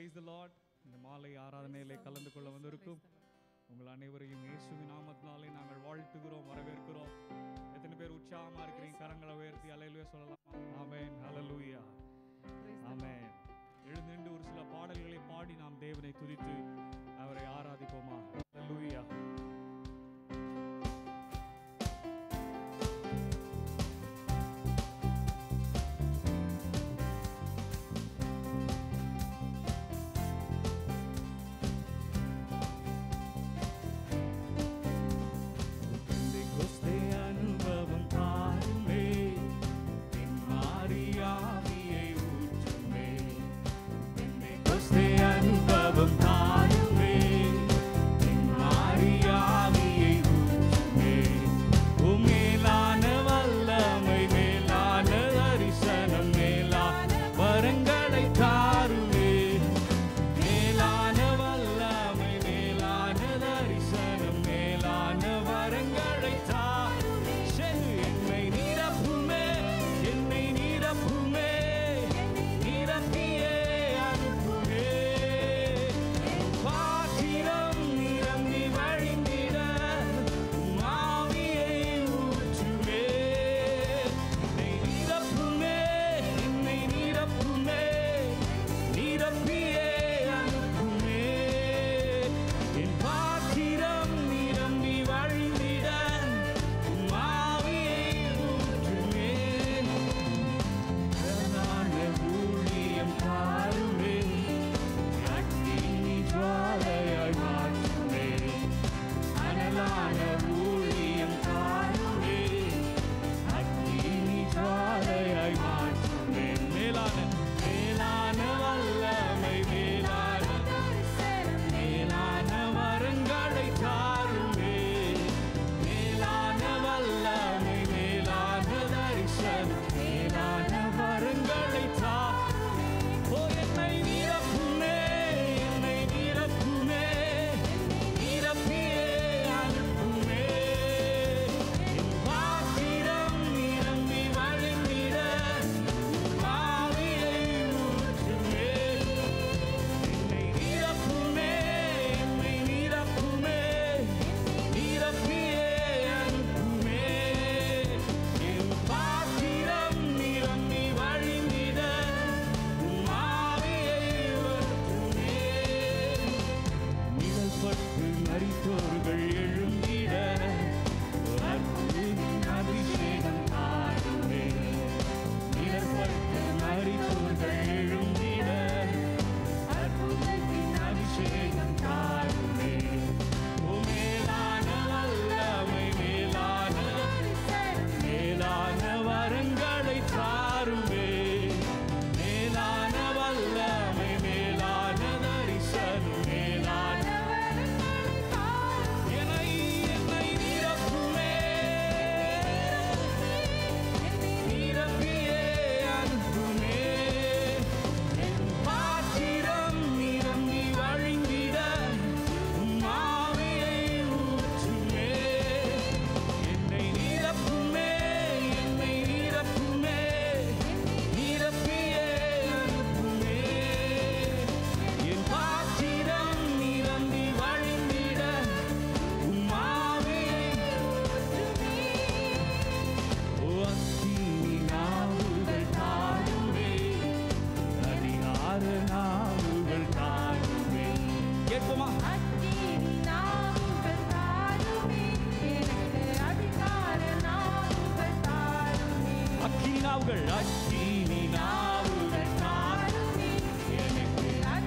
Praise the Lord இந்த மாலை ஆராதனையிலே கலந்து கொள்ள வந்திருக்கும் உங்கள் அனைவரையும் இயேசுவின் நாமத்தினாலே நாங்கள் வாழ்த்துகிறோம் வரவேற்கிறோம் எத்தனை பேர் உற்சாகமா இருக்கிறீங்க கரங்களை உயர்த்தி அலையிலுவே சொல்லலாம் ஆமென் ஹalleluya ஆமென் எழுந்திருந்து ஒரு சில பாடல்களை பாடி நாம் தேவனை துதித்து அவரை ஆராதிப்போமா ஹalleluya பெந்தெகோஸ்தே அனுபவம் தாருமே என் மாரியாவியை ஊற்றுமே பெந்தெகோஸ்தே அனுபவம் தாருமே என் மாரியாவியை ஊற்றுமே உம் மேலான வல்லமை மேலான தரிசனம் மேலான வரங்களை தாருமே மேலான வல்லமை மேலான தரிசனம் மேலான வரங்களை தாருமே என்னை நிரப்புமே என்னை நிரப்புமே நிரப்பியே அனுப்புமே பாத்திரம் நிரம்பி வழிந்திட மாவியை ஊற்றுமே என்னை நிரப்புமே என்னை நிரப்புமே நிரப்பியே அனுப்புமே என் பாத்திரம் நிரம்பி வழிந்திட மாவியை ஊற்றுமே அழகான ஊழியம் தாருமே அக்கினி ஜுவாலையாய் மாற்றுமே அனலான ஊழியம் தாருமே அக்கினி ஜுவாலையாய் மாற்றுமே மேலான மேலான வல்லமை மேலான மேலான வரங்களை தாருமே மேலான வல்லமை மேலான தரிசனம் மேலான வரங்களை தா ஓ என்னை நிரப்புமே என்னை நிரப்புமே நிரப்பியே அனுப்புமே என் பாத்திரம் நிரம்பி வழிந்திட ஆவியை ஊற்றுமே என்னை நிரப்புமே என்னை நிரப்புமே நிரப்பியே அனுப்புமே என் பாத்திரம் நிரம்பி வழிந்திட ஆவியை ஊற்றுமே நிழல் பட்டு மரித்தோர்கள் எழுந்திட அன்பின் அபிஷேகம் தாருமே நிழல் பட்டு மரித்தோர்கள் எழுந்திட அற்புதத்தின் அபிஷேகம் தாருமே ஓ மேலான வல்லமை மேலான மேலான வரங்களை தாருமே மேலான வல்லமை மேலான தரிசனம் மேலான என்னை என்னை நிரப்புமே நிரப்பியே அனுப்புமே என் பாத்திரம் நிரம்பி வழிந்திட உம் ஆவியை ஊற்றுமே என்னை நிரப்புமே என்னை நிரப்புமே நிரப்பியே அனுப்புமே என் பாத்திரம் நிரம்பி வழிந்திட உம் ஆவியை ஓ அக்கினி நாவுகள் தாருமே அதிகார நாவுகள் தாருமே கேட்போமா அக்கினி நாவுகள் அக்கினி நாவுகள் தாருமே எனக்கு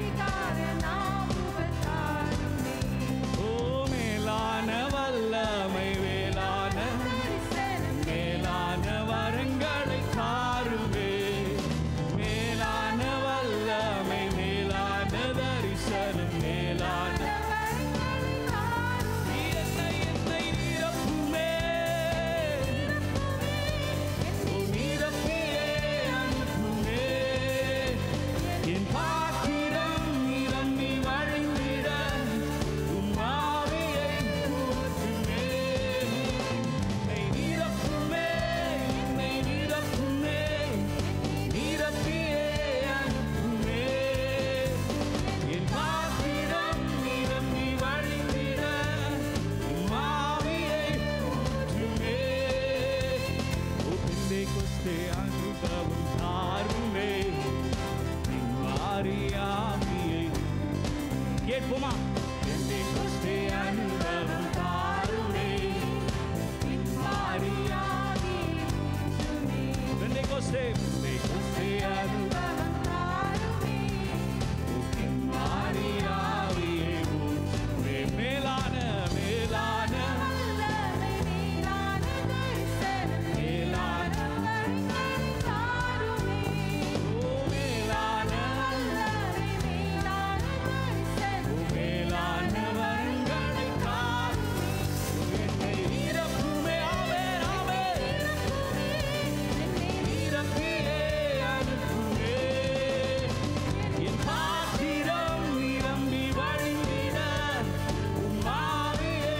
ஓ மேலான வல்லமை வேளான மேலான வரங்களை தாருவே மேலான வல்லமை மேலான தரிசனம் மேலான என்னை என்னை நிரப்புமே ஓ நிரப்பியே பெந்தேகோஸ்தே அனுபவம் தாருமே மாறியாமியை கேட்போமா பெந்தேகோஸ்தே அனுபவம் தாருமே பெந்தேகோஸ்தே பெந்தேகோஸ்தே அனுபவம் மாறியாமியை ஊற்றுமே மேலான மேலான மேலான ஓ மேலான ஓ மேலான வரங்களை தாருமே என்னை நிரப்புமே ஆவே ஆவே நிரப்பியே அனுப்புமே என் பாத்திரம் நிரம்பி வழிந்திட உம்மாவியை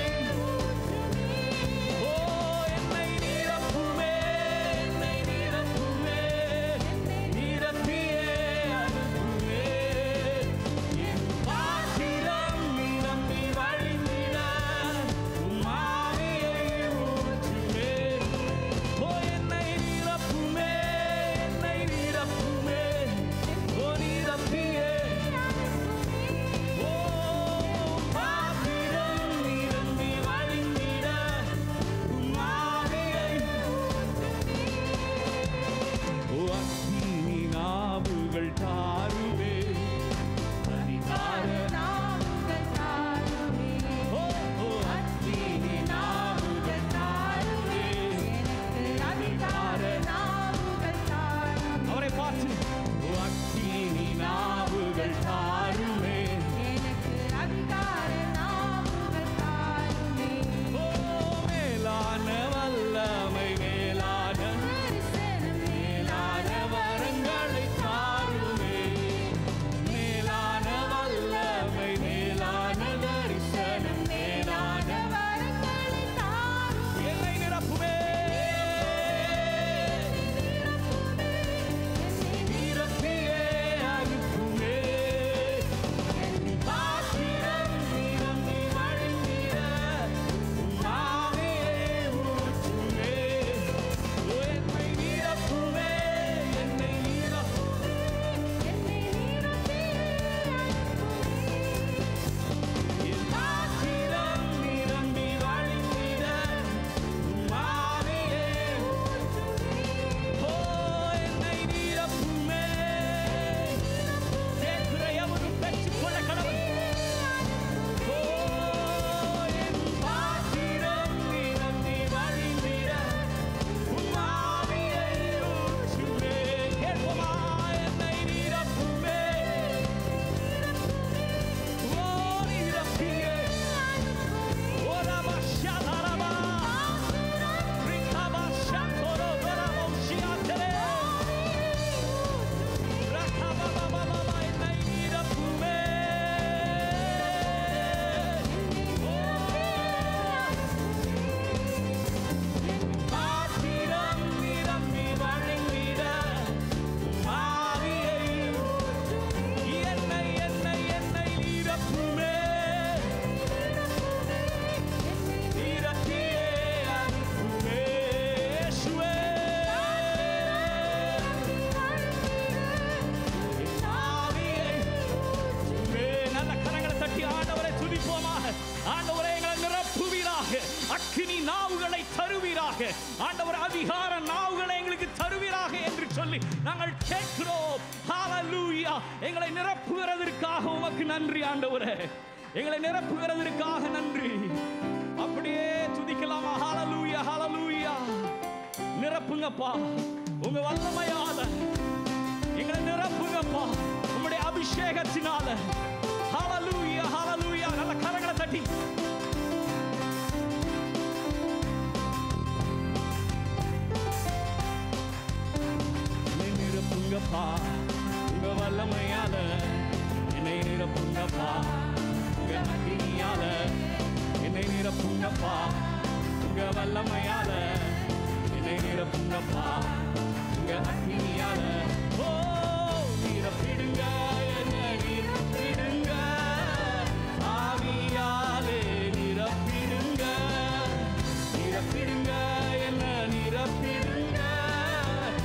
ஓ என்னை நிரப்புமே என்னை நிரப்புமே நிரப்பியே அனுப்புமே என் பாத்திரம் நிரம்பி வழிந்திட உம்மாவியை ஊற்றுமே ஓ என்னை நிரப்புமே என்னை நிரப்புமே ஓ நிரப்பியே ஓ பாத்திரம் நிரம்பி வழிந்திட உம்மாவியை ஓ அக்னி நாவுகள் தாருவே அதிகார ஓ ஓ அக்னி நாவுகள் தாருவே அவரை பார்த்து ஓ அக்னி நாவுகள் தாருமே ஓ மேலான வல்லமை மேலான மேலான வரங்களை தாருமே மேலான வல்லமை மேலான தரிசனம் மேலான என்னை நிரப்புமே நிரப்பியே அனுப்புமே பாத்திரம் நிரம்பி வழிந்திட உம்மாவியே ஊற்றுமே ஓ என்னை நிரப்புமே என்னை நிரப்புமே என் பாத்திரம் நிரம்பி வழிந்திட உம்மாவியே ஓ என்னை நிரப்புமே கேட்கிற எவரும் பெற்றுக்கொள்ள கடவுள் ஓ என் பாத்திரம் நிரம்பி வழிந்திட உம்மாவியை ஊற்றுமே கேட்போமா என்னை நிரப்புமே ஓ நிரப்பியே ஓ ரபா ஷாதாரபா ரிகபா ஷாந்தோரோ வரபோ ஷியாந்தரே ரகபபபபப என்னை நிரப்புமே பாத்திரம் நிரம்பி வழிந்திட ஆவியை என்னை என்னை என்னை நிரப்புமே நிரப்பியே அனுப்புமே இயேசுவே ஆவியை மே நல்ல கரங்களை தட்டி ஆண்டவரை துதிப்போமாக ஆண்டவரை எங்களை நிரப்புவீராக அக்கினி நாவுகளை தருவீராக ஆண்டவர் அதிகார நாவுகளை எங்களுக்கு தருவீராக என்று சொல்லி நாங்கள் கேட்கிறோம் ஹalleluya எங்களை நிரப்புகிறதற்காக உமக்கு நன்றி ஆண்டவரே எங்களை நிரப்புகிறதற்காக நன்றி அப்படியே துதிக்கலாமா ஹalleluya ஹalleluya நிரப்புங்கப்பா உங்க வல்லமையால எங்களை நிரப்புங்கப்பா உங்களுடைய அபிஷேகத்தினால ஹalleluya ஹalleluya நல்ல கரங்களை தட்டி என்னை நிரப்புங்கப்பா உங்க வல்லமையால என்னை நிரப்புங்கப்பா உங்க அக்கினியால என்னை நிரப்புங்கப்பா உங்க வல்லமையால என்னை நிரப்புங்கப்பா உங்க அக்கினியால ஓ நிரப்பிடுங்க என்னை நிரப்பிடுங்க ஆவியாலே நிரப்பிடுங்க நிரப்பிடுங்க என்ன நிரப்பிடுங்க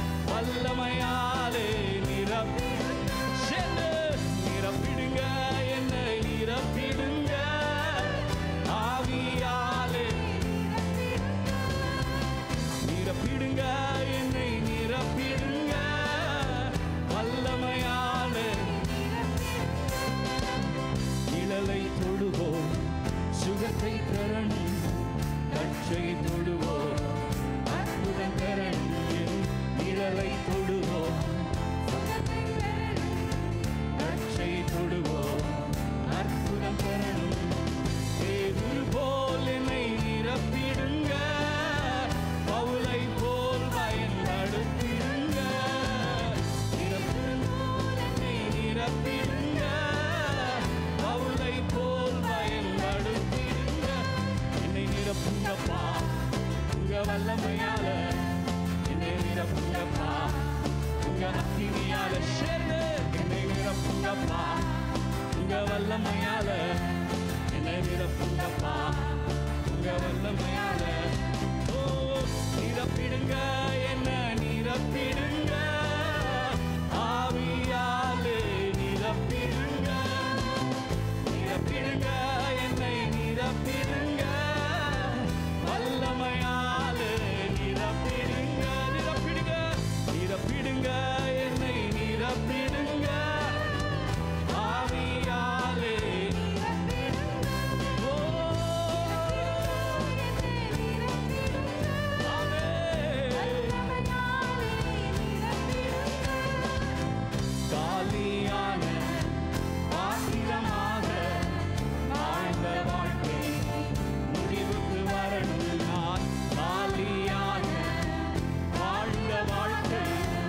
வல்லமையால என்னை நிரப்புங்கப்பா உங்க வல்லமையால ஓ நிரப்பிடுங்க என்ன நிரப்பிடுங்க ஆவியாலே நிரப்பிடுங்க நிரப்பிடுங்க என்னை நிரப்பிடுங்க வல்லமையாலே நிரப்பிடுங்க நிரப்பிடுங்க நிரப்பிடுங்க என்னை நிரப்பிடுங்க ஆவியாலே ஓ காலியான பாத்திரமாக வாழ்ந்த வாழ்க்கை முடிவுக்கு வரணும் நான் காலியான வாழ்ந்த வாழ்க்கை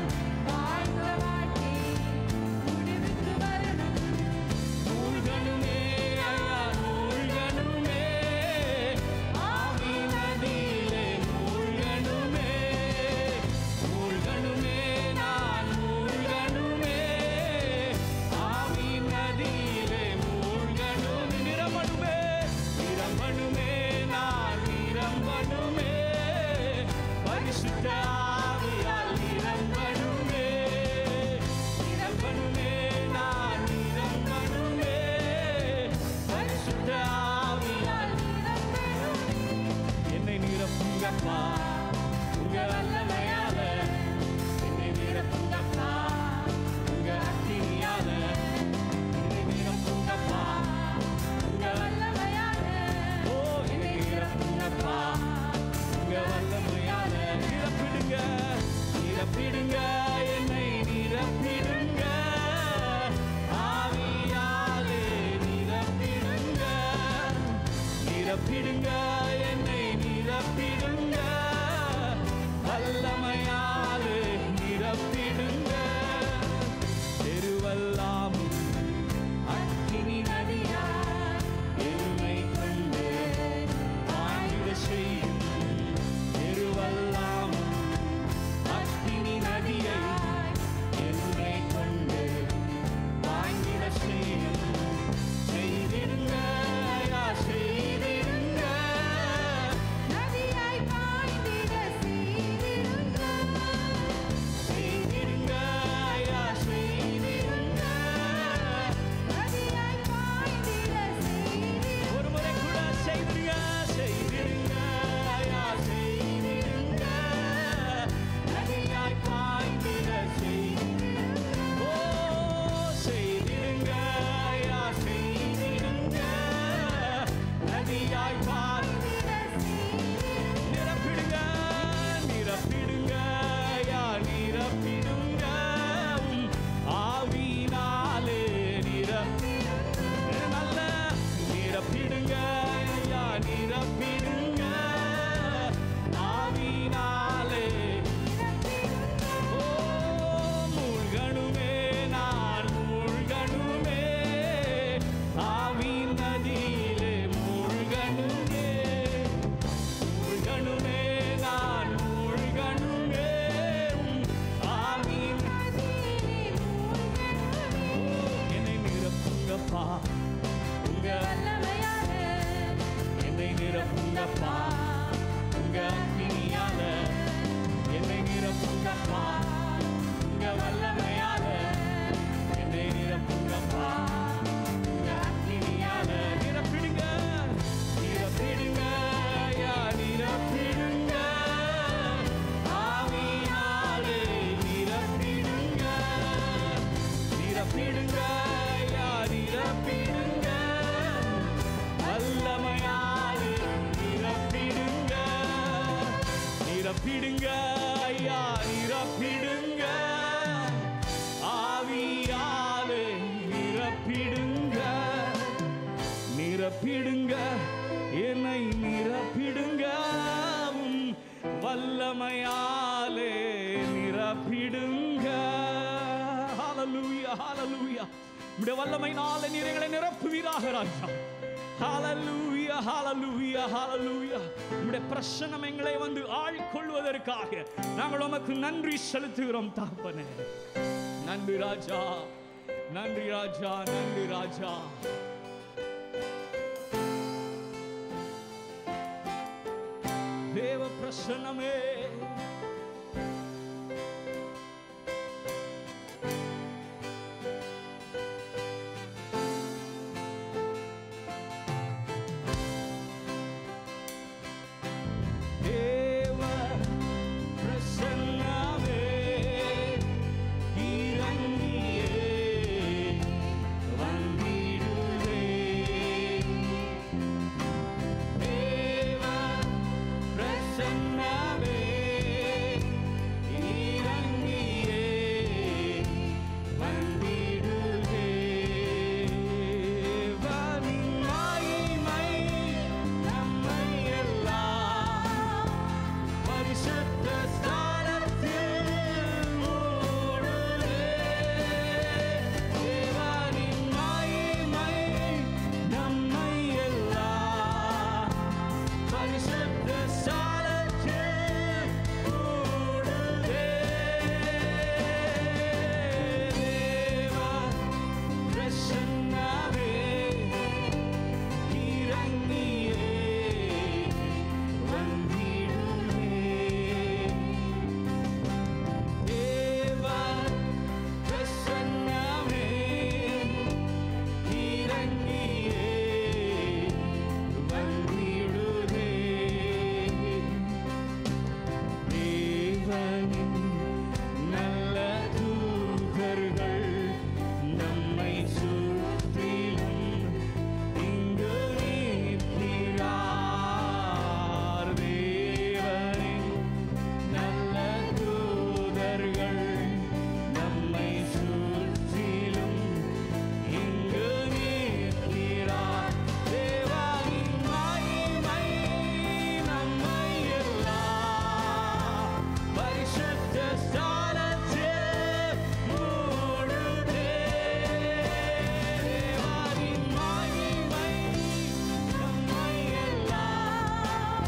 மூழ்கணுமே ஐயா மூழ்கணுமே ஆவி நதியிலே மூழ்கணுமே மூழ்கணுமே நான் மூழ்கணுமே ஆவி நதியிலே மூழ்கணும் நிரம்பணுமே நிரம்பணுமே நான் நிரம்பணுமே பரிசுத்த ஆவியால் நிரம்பணுமே நிரம்பணுமே நான் நிரம்பணுமே பரிசுத்த ஆவியால் என்னை நிரப்புங்கப்பா உங்க வல்லமையால என்னை நிரப்புங்கப்பா உங்க அக்கினியால என்னை நிரப்புங்கப்பா உங்க ஓ என்னை நிரப்புங்கப்பா உங்க வல்லமையால நிரப்பிடுங்க நிரப்பிடுங்க என்னை நிரப்பிடுங்க ஆவியாலே நிரப்பிடுங்க நிரப்பிடுங்க என்னை நிரப்பிடுங்க வல்லமையாலே நிரப்பிடுங்க தெருவெல்லாம் அக்கினி நதியா என்னை கொண்டு வாங்கிட செய்யும் தெருவெல்லாம் அக்கினி நதியை என்னை கொண்டு வாங்கிட செய்யும் செய்திடுங்க ஐயா செய்திடுங்க செய்திடுங்க ஐயா செய்திடுங்க ஒரு முறை கூட செய்திடுங்க செய்திடுங்க ஐயா செய்திடுங்க நதியாய் பாய்ந்திட செய்திடுங்க ஓ செய்திடுங்க ஐயா செய்திடுங்க நதியாய் பாய்ந்திட நிரப்பிடுங்க நிரப்பிடுங்க ஐயா நிரப்பிடுங்க உம் ஆவியினாலே நிரப்பிடுங்க நல்ல நிரப்பிடுங்க ஐயா நிரப்பிடுங்க ஆவியினாலே ஓ மூழ்கணுமே நான் மூழ்கணுமே ஆவின் நதியிலே மூழ்கணுமே மூழ்கணுமே நான் மூழ்கணுமே உம் ஆவின் என்னை நிரப்புங்கப்பா உங்க என்னை நிரப்புங்கப்பா உங்க அக்கினியால என்னை நிரப்புங்கப்பா உங்க வல்லமையால என்னை நிரப்புங்கப்பா உங்க அக்கினியால நிரப்பிடுங்க நிரப்பிடுங்க ஐயா நிரப்பிடுங்க ஆவியாலே நிரப்பிடுங்க நிரப்பிடுங்க ஐயா நிரப்பிடுங்க வல்லமையாலே நிரப்பிடுங்க நிரப்பிடுங்க ஐயா நிரப்பிடுங்க ஆவியாலே நிரப்பிடுங்க நிரப்பிடுங்க என்னை நிரப்பிடுங்க உம் வல்லமையாலே நிரப்பிடுங்க ஹalleluya ஹalleluya உம்முடைய வல்லமையினால நீர் எங்களை நிரப்புவீராக ராஜா ஹalleluya ஹalleluya ஹalleluya உம்முடைய பிரசன்னம் எங்களை வந்து ஆள்கொள்வதற்காக நாங்கள் உமக்கு நன்றி செலுத்துகிறோம் தாப்பனே நன்றி ராஜா நன்றி ராஜா நன்றி ராஜா பிரசன்னமே தேவ பிரசன்னமே இறங்கியே வந்திடுவே தேவ பிரசன்னமே இறங்கியே வந்திடுவே வானின் மகிமை நம்மை எல்லாம் பரிசுத்த ஸ்தானத்தில் மூடுதே. தேவனின் மகிமை நம்மை எல்லாம் பரிசுத்த ஸ்தானத்தில் மூடுதே. தேவ பிரசன்னமே இறங்கியே வந்திடுவே தேவ பிரசன்னமே இறங்கியே வந்திடுவே தேவனின் நல்ல தூதர்கள் நம்மை சுற்றிலும் இங்கு நிற்கிறார் தேவனின் நல்ல தூதர்கள் நம்மை சுற்றிலும் இங்கு நிற்கிறார் தேவாவின் மகிமை நம்மை எல்லாம் பரிசுத்த ஸ்தானத்தில் மூடுதே. தேவாவின் மகிமை நம்மை எல்லாம்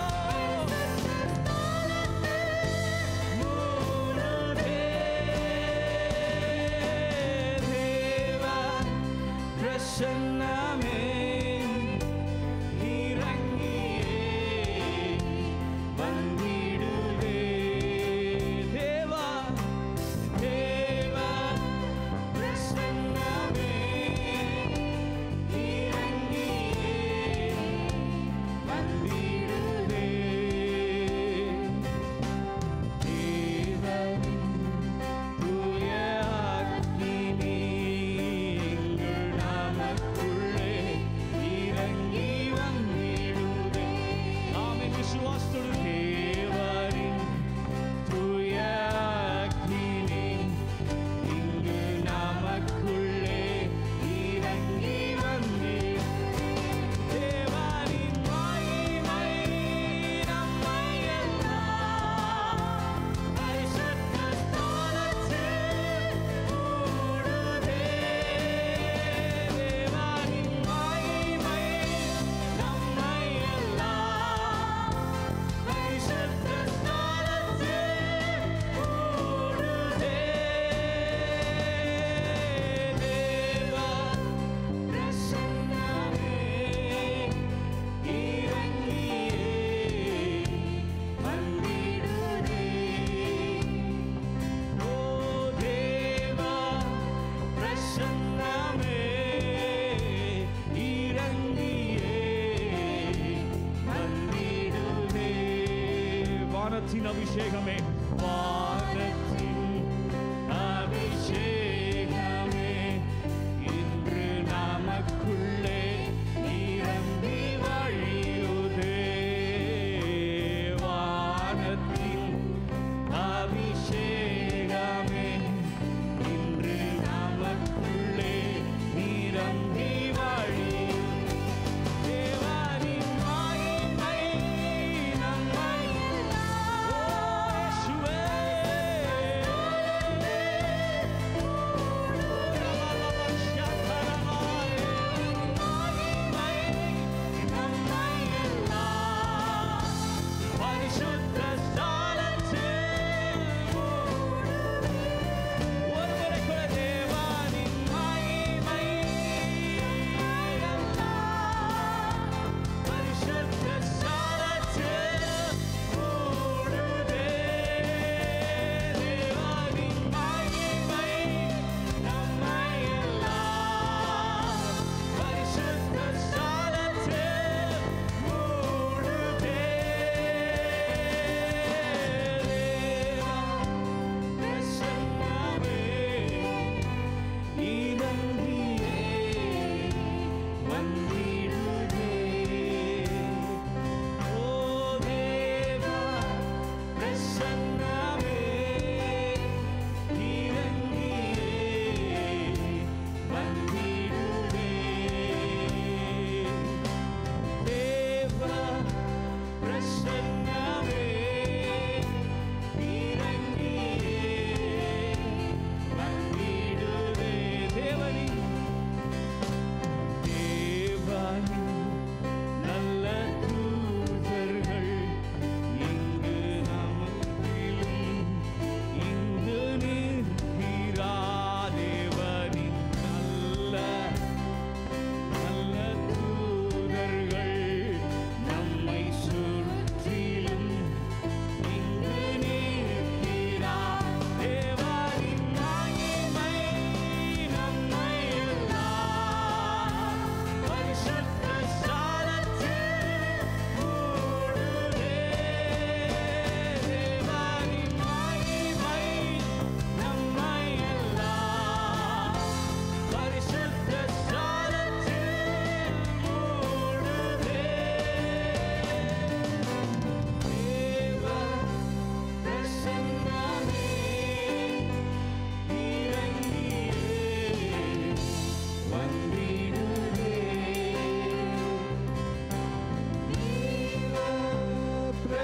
மூடுதே. தேவ பிரசன்னமே இறங்கியே வந்திடுவே தேவா தேவ பிரசன்னமே இறங்கியே வந்திடுவே தேவனின் தூய அக்கினி எங்கள் நமக்குள்ளே இறங்கி வந்திடுதே. ஆமென். விசுவாசத்தோடு தேவனின் தூய அக்கினி இங்கு நமக்குள்ளே இறங்கி வந்திடுதே. தேவனின் மகிமை நம்மை எல்லாம் பரிசுத்த ஸ்தானத்தில் மூடுதே. தேவனின் மகிமை நம்மை எல்லாம் பரிசுத்த ஸ்தானத்தில் மூடுதே. தேவ பிரசன்னமே இறங்கியே வந்திடுதே. ஓ தேவா பிரசன்னமே இறங்கியே வந்திடுதே. வானத்தின் அபிஷேகமே வானத்தின் அபிஷேகமே இன்று நமக்குள்ளே நிரம்பி வழியுதே வானத்தின் அபிஷேகமே இன்று நமக்குள்ளே நிரம்பி வழியுதே தேவனின் மகிமை நம்மை ஓ இயேசுவே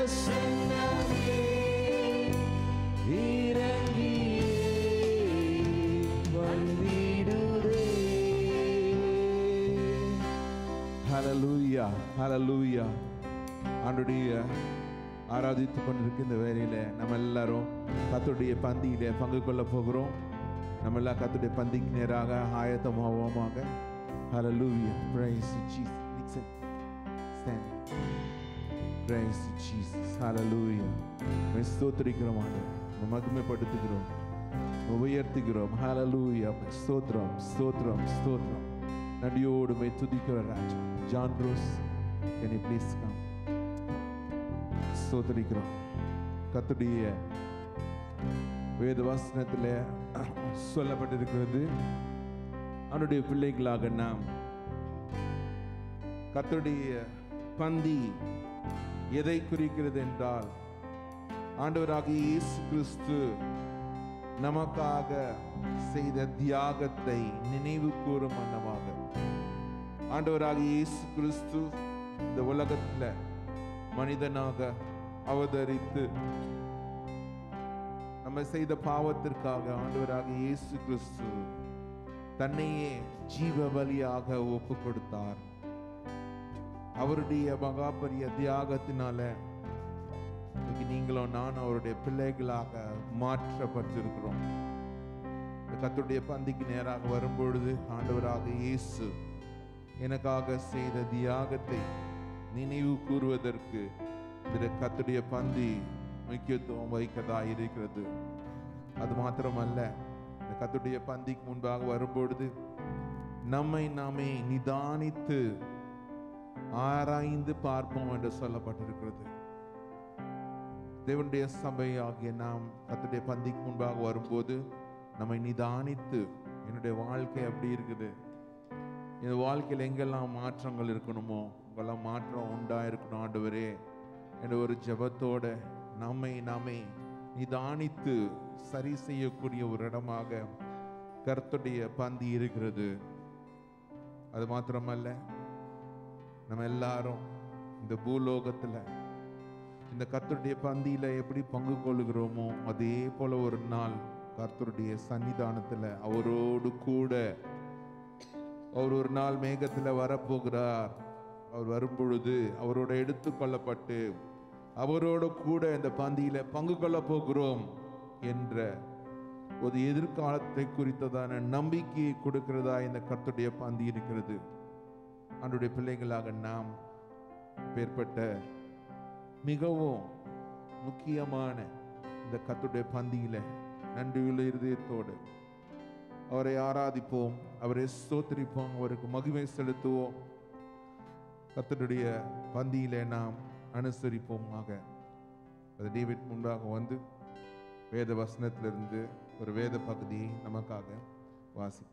பிரசன்னமே இறங்கியே வந்திடுதே ஹalleluya ஹalleluya ஆண்டுடைய ஆராதித்து கொண்டிருக்க இந்த வேலையில நம்ம எல்லாரும் கத்துடைய பந்தியில பங்கு கொள்ள போகிறோம் நம்ம எல்லாம் கத்துடைய பந்திக்கு நேராக ஆயத்தமாவோமாக ஹalleluya praise you jesus Nixon stand praise you jesus hallelujah உம்மை ஸ்தோத்திரிக்கிறோம் ஆண்டவரே உம்மை மகிமைப்படுத்துகிறோம் உம்மை உயர்த்துகிறோம் ஹalleluya உம்மை ஸ்தோத்திரம் ஸ்தோத்திரம் ஸ்தோத்திரம் நடியோடு உம்மை துதிக்கிற Raja John Rose can you please come ஸ்தோத்திரிக்கிறோம் கத்துடைய வேத வசனத்தில் சொல்லப்பட்டிருக்கிறது அவனுடைய பிள்ளைகளாக நாம் கர்த்தருடைய பந்தி எதை குறிக்கிறது என்றால் ஆண்டவராகிய இயேசு கிறிஸ்து நமக்காக செய்த தியாகத்தை நினைவு கூறும் வண்ணமாக ஆண்டவராகிய இயேசு கிறிஸ்து இந்த உலகத்துல மனிதனாக அவதரித்து நம்ம செய்த பாவத்திற்காக ஆண்டவராகிய இயேசு கிறிஸ்து தன்னையே ஜீவ பலியாக ஒப்பு கொடுத்தார் அவருடைய மகாபரிய தியாகத்தினால இன்னைக்கு நீங்களும் நானும் அவருடைய பிள்ளைகளாக மாற்றப்பட்டிருக்கிறோம் இந்த கர்த்தருடைய பந்திக்கு நேராக வரும்பொழுது ஆண்டவராக இயேசு எனக்காக செய்த தியாகத்தை நினைவு கூறுவதற்கு இந்த கர்த்தருடைய பந்தி முக்கியத்துவம் வைக்கதா இருக்கிறது அது மாத்திரமல்ல இந்த கர்த்தருடைய பந்திக்கு முன்பாக வரும்பொழுது நம்மை நாமே நிதானித்து ஆராய்ந்து பார்ப்போம் என்று சொல்லப்பட்டிருக்கிறது தேவனுடைய சபை ஆகிய நாம் கர்த்தருடைய பந்திக்கு முன்பாக வரும்போது நம்மை நிதானித்து என்னுடைய வாழ்க்கை அப்படி இருக்குது இந்த வாழ்க்கையில் எங்கெல்லாம் மாற்றங்கள் இருக்கணுமோ அங்கெல்லாம் மாற்றம் உண்டாயிருக்கணும் ஆண்டவரே என்ற ஒரு ஜெபத்தோட நம்மை நாமே நிதானித்து சரி செய்யக்கூடிய ஒரு இடமாக கர்த்தருடைய பந்தி இருக்கிறது அது மாத்திரமல்ல நம்ம எல்லாரும் இந்த பூலோகத்துல இந்த கர்த்தருடைய பந்தியில எப்படி பங்கு கொள்ளுகிறோமோ அதே போல ஒரு நாள் கர்த்தருடைய சன்னிதானத்துல அவரோடு கூட அவர் ஒரு நாள் மேகத்துல வரப்போகிறார் அவர் வரும்பொழுது அவரோட எடுத்துக்கொள்ளப்பட்டு அவரோட கூட இந்த பந்தியில பங்கு கொள்ள போகிறோம் என்ற ஒரு எதிர்காலத்தை குறித்ததான நம்பிக்கையை கொடுக்கிறதா இந்த கர்த்தருடைய பந்தி இருக்கிறது அவருடைய பிள்ளைகளாக நாம் பேர்பட்ட மிகவும் முக்கியமான இந்த கர்த்தருடைய பந்தியில நன்றியுள்ள இருதயத்தோடு அவரை ஆராதிப்போம் அவரை ஸ்தோத்திரிப்போம் அவருக்கு மகிமை செலுத்துவோம் கர்த்தருடைய பந்தியிலே நாம் அனுசரிப்போமாக அது டேவிட் முன்பாக வந்து வேத வசனத்திலிருந்து ஒரு வேத பகுதியை நமக்காக வாசிப்பார்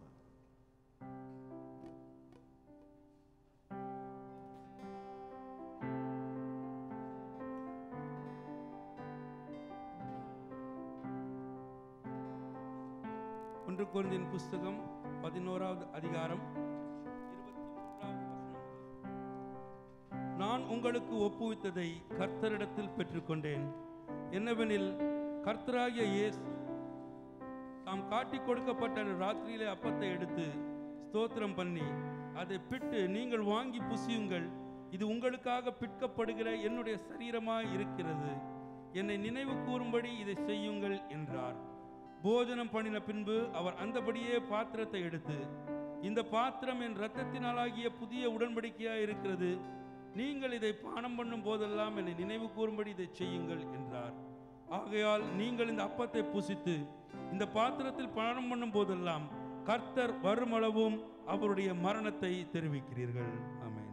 ஒன்று குருந்தின் புஸ்தகம் பதினோராவது அதிகாரம் இருபத்தி மூன்றாவது வசனம் நான் உங்களுக்கு ஒப்புவித்ததை கர்த்தரிடத்தில் பெற்றுக்கொண்டேன் என்னவெனில் கர்த்தராகிய இயேசு தாம் காட்டிக் கொடுக்கப்பட்ட அந்த ராத்திரியிலே அப்பத்தை எடுத்து ஸ்தோத்திரம் பண்ணி அதை பிட்டு நீங்கள் வாங்கி புசியுங்கள் இது உங்களுக்காக பிற்கப்படுகிற என்னுடைய சரீரமாய் இருக்கிறது என்னை நினைவு கூறும்படி இதை செய்யுங்கள் என்றார் போஜனம் பண்ணின பின்பு அவர் அந்தபடியே பாத்திரத்தை எடுத்து இந்த பாத்திரம் என் இரத்தத்தினாலாகிய புதிய உடன்படிக்கையாய் இருக்கிறது நீங்கள் இதை பானம் பண்ணும் போதெல்லாம் என்னை நினைவு கூறும்படி இதை செய்யுங்கள் என்றார் ஆகையால் நீங்கள் இந்த அப்பத்தை புசித்து இந்த பாத்திரத்தில் பானம் பண்ணும் போதெல்லாம் கர்த்தர் வருமளவும் அவருடைய மரணத்தை தெரிவிக்கிறீர்கள் ஆமென்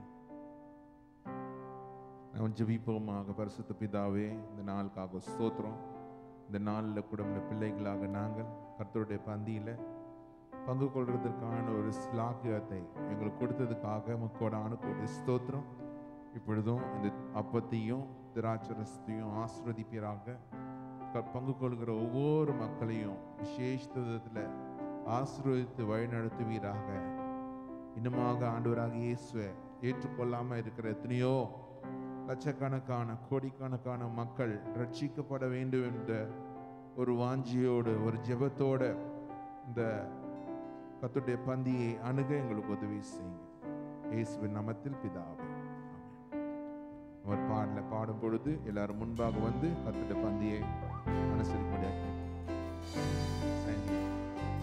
நாம் ஜெபிப்போமாக பரிசுத்த பிதாவே இந்த நாளுக்காக ஸ்தோத்திரம் இந்த நாளில் கூட நம்முடைய பிள்ளைகளாக நாங்கள் கர்த்தருடைய பந்தியில் பங்கு கொள்வதற்கான ஒரு ஸ்லாக்கியத்தை எங்களுக்கு கொடுத்ததுக்காக மக்கோடான கோடி ஸ்தோத்திரம் இப்பொழுதும் இந்த அப்பத்தையும் திராட்சரசத்தையும் ஆசிர்வதிப்பீராக க- பங்கு கொள்கிற ஒவ்வொரு மக்களையும் விசேஷத்தில் ஆசீர்வதித்து வழிநடத்துவீராக இன்னுமாக ஆண்டவராக இயேசுவை ஏற்றுக்கொள்ளாமல் இருக்கிற எத்தனையோ லட்சக்கணக்கான கோடிக்கணக்கான மக்கள் ரட்சிக்கப்பட வேண்டும் என்ற ஒரு வாஞ்சியோடு ஒரு ஜெபத்தோட இந்த கத்துடைய பந்தியை அணுக எங்களுக்கு உதவி செய்யுங்க இயேசுவின் நாமத்தில் பிதாவே ஆமென். அவர் பாடல பாடும் பொழுது எல்லாரும் முன்பாக வந்து கத்துடைய பந்தியை அனுசரிப்படியாக Thank you.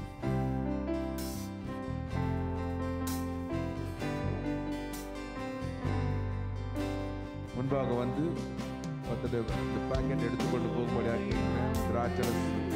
முன்பாக வந்து கத்துடைய இந்த பாக்கெட் எடுத்துக்கொண்டு போகும்படியாக கேட்கிறேன் திராட்சை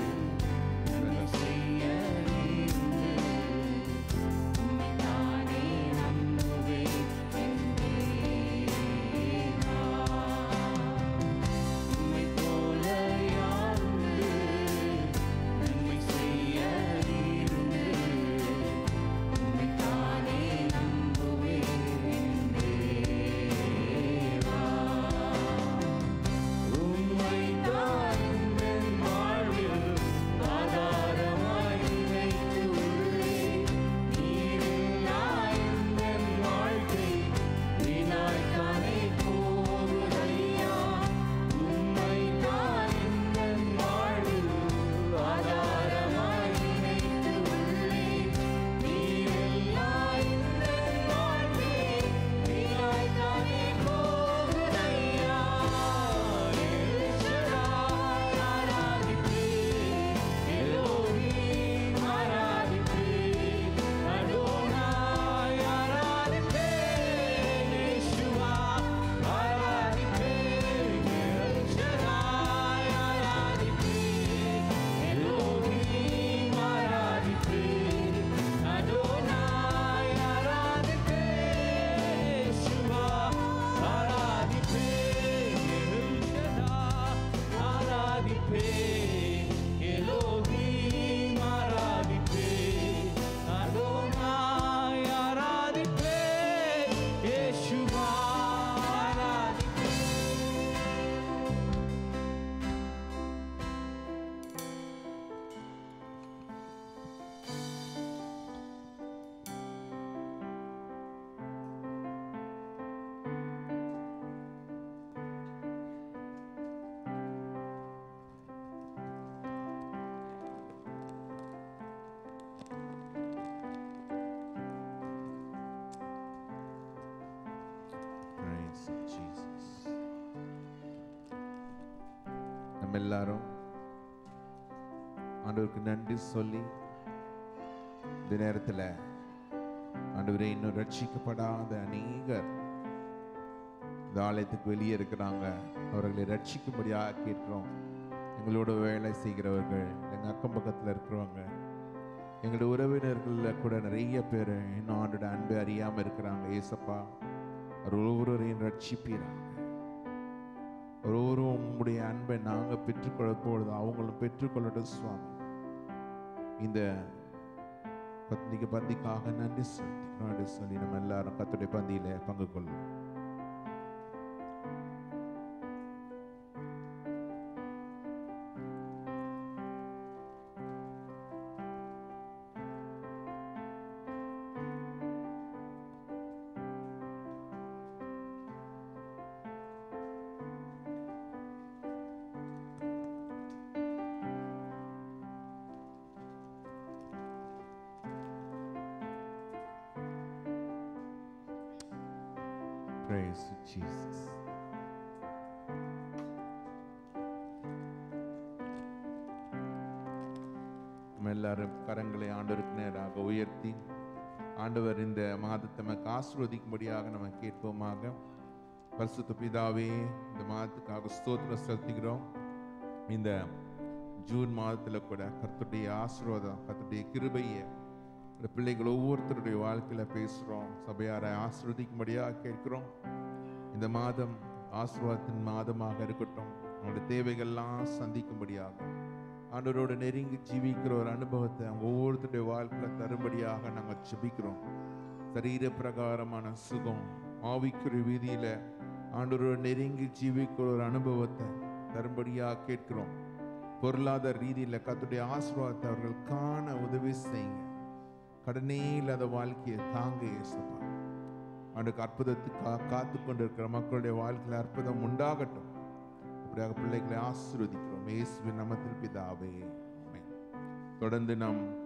Praise Jesus. நம்ம எல்லாரும் ஆண்டவருக்கு நன்றி சொல்லி இந்த நேரத்தில் ஆண்டவரே இன்னும் ரட்சிக்கப்படாத அநேகர் இந்த ஆலயத்துக்கு வெளியே இருக்கிறாங்க அவர்களை ரட்சிக்கும்படியாக கேட்கிறோம் எங்களோட வேலை செய்கிறவர்கள் எங்கள் அக்கம் பக்கத்தில் இருக்கிறவங்க எங்களுடைய உறவினர்களில் கூட நிறைய பேர் இன்னும் ஆண்டோட அன்பை அறியாமல் இருக்கிறாங்க ஏசப்பா அவர் ஒவ்வொருவரையும் ரட்சிப்பீராக ஒருவரும் உங்களுடைய அன்பை நாங்கள் பெற்றுக்கொள்ள பொழுது அவங்களும் பெற்றுக்கொள்ளட்டும் சுவாமி இந்த பந்திக்கு பந்திக்காக நன்றி சொல்லி நன்றி சொல்லி நம்ம எல்லாரும் கத்துடைய பந்தியில பங்கு கொள்ளும் Praise to Jesus. நம்ம எல்லாரும் கரங்களை ஆண்டவருக்கு நேராக உயர்த்தி ஆண்டவர் இந்த மாதத்தை நமக்கு ஆசீர்வதிக்கும்படியாக நம்ம கேட்போமாக பரிசுத்த பிதாவே இந்த மாதத்துக்காக ஸ்தோத்திரம் செலுத்துகிறோம் இந்த ஜூன் மாதத்தில் கூட கர்த்தருடைய ஆசீர்வாதம் கர்த்தருடைய கிருபையை இந்த பிள்ளைகள் ஒவ்வொருத்தருடைய வாழ்க்கையில் பேசுகிறோம் சபையாரை ஆசீர்வதிக்கும்படியாக கேட்கிறோம் இந்த மாதம் ஆசீர்வாதத்தின் மாதமாக இருக்கட்டும் அவங்களுடைய தேவைகள்லாம் சந்திக்கும்படியாக ஆண்டவரோட நெருங்கி ஜீவிக்கிற ஒரு அனுபவத்தை அவங்க ஒவ்வொருத்தருடைய வாழ்க்கையில் தரும்படியாக நாங்கள் ஜெபிக்கிறோம் சரீர பிரகாரமான சுகம் ஆவிக்குரிய வீதியில ஆண்டவரோட நெருங்கி ஜீவிக்கிற ஒரு அனுபவத்தை தரும்படியாக கேட்கிறோம் பொருளாதார ரீதியில் கத்துடைய ஆசீர்வாதத்தை அவர்கள் காண உதவி செய்யுங்க கடனே இல்லாத வாழ்க்கையை தாங்க இயேசப்பா அவனுக்கு அற்புதத்துக்காக காத்து கொண்டிருக்கிற மக்களுடைய வாழ்க்கையில் அற்புதம் உண்டாகட்டும் அப்படியாக பிள்ளைகளை ஆசீர்வதிக்கிறோம் இயேசுவின் நாமத்தில் பிதாவே ஆமென். தொடர்ந்து நாம்